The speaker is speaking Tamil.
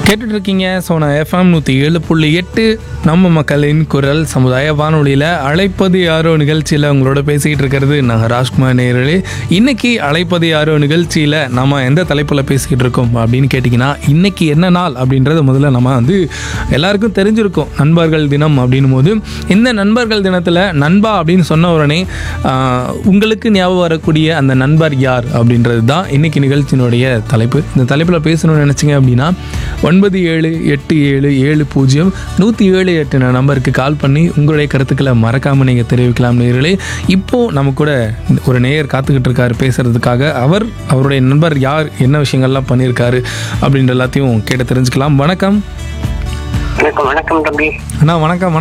கேட்டுட்டு இருக்கீங்க சோனா எஃப்எம் நூற்றி ஏழு புள்ளி எட்டு நம்ம மக்களின் குரல் சமுதாய வானொலியில் அழைப்பது யாரோ நிகழ்ச்சியில் உங்களோட பேசிக்கிட்டு இருக்கிறது நாங்கள் ராஜ்குமார் நேரலே இன்னைக்கு அழைப்பது யாரோ நிகழ்ச்சியில் நம்ம எந்த தலைப்பில் பேசிக்கிட்டு இருக்கோம் அப்படின்னு கேட்டிங்கன்னா இன்னைக்கு என்ன நாள் அப்படின்றத முதல்ல நம்ம வந்து எல்லாருக்கும் தெரிஞ்சிருக்கும் நண்பர்கள் தினம் அப்படின்னும் போது இந்த நண்பர்கள் தினத்தில் நண்பா அப்படின்னு சொன்ன உடனே ஆஹ், உங்களுக்கு ஞாபகம் வரக்கூடிய அந்த நண்பர் யார் அப்படின்றது தான் இன்னைக்கு நிகழ்ச்சியினுடைய தலைப்பு இந்த தலைப்பில் பேசணும்னு நினச்சிங்க அப்படின்னா ஒன்பது ஏழு எட்டு ஏழு ஏழு பூஜ்ஜியம் நூற்றி ஏழு எட்டு நம்பருக்கு கால் பண்ணி உங்களுடைய கருத்துக்களை மறக்காமல் நீங்கள் தெரிவிக்கலாம் நேர்களே இப்போது நம்ம கூட ஒரு நேயர் காத்துக்கிட்டு இருக்காரு பேசுகிறதுக்காக அவர் அவருடைய நண்பர் யார் என்ன விஷயங்கள்லாம் பண்ணியிருக்காரு அப்படின்ற எல்லாத்தையும் கேட்டு தெரிஞ்சுக்கலாம் வணக்கம் வணக்கம் வணக்கம் தம்பி அண்ணா வணக்கம் வணக்கம்